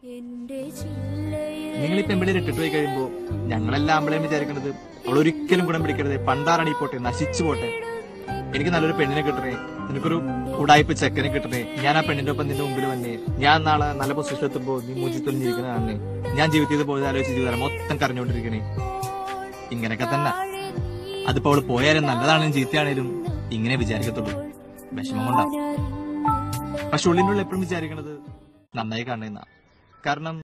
നിങ്ങൾ ഈ പെമ്പിളിയിൽ ഇട്ടിട്ട് പോയി കഴിയുമ്പോ ഞങ്ങളെല്ലാം ആമ്പിളേം വിചാരിക്കുന്നത് അവൾ ഒരിക്കലും ഗുണം പിടിക്കരുത് പണ്ടാറണി പോട്ടെ നശിച്ചു പോട്ടെ എനിക്ക് നല്ലൊരു പെണ്ണിനെ കിട്ടണേ നിനക്കൊരു ഉടായ്പ ചെക്കനെ കിട്ടണേ ഞാൻ ആ പെണ്ണിന്റെ ഒപ്പം നിന്റെ മുമ്പിൽ വന്നേ ഞാൻ നാളെ നല്ല പൊസിഷൻ എത്തുമ്പോ നീ മൂജി തുണിഞ്ഞിരിക്കുന്ന കാണണേ ഞാൻ ജീവിതത്തിൽ പോയത് ആലോചിച്ച് ജീവിതം മൊത്തം കരഞ്ഞോണ്ടിരിക്കണേ ഇങ്ങനെയൊക്കെ തന്നെ അതിപ്പോ അവള് പോയാലും നല്ലതാണെങ്കിലും ചീത്തയാണേലും ഇങ്ങനെ വിചാരിക്കത്തുള്ളൂ വിഷമം കൊണ്ടാവും പക്ഷെ ഉള്ളിനുള്ളിൽ എപ്പോഴും വിചാരിക്കണത് നന്നായി കാണുന്ന കാരണം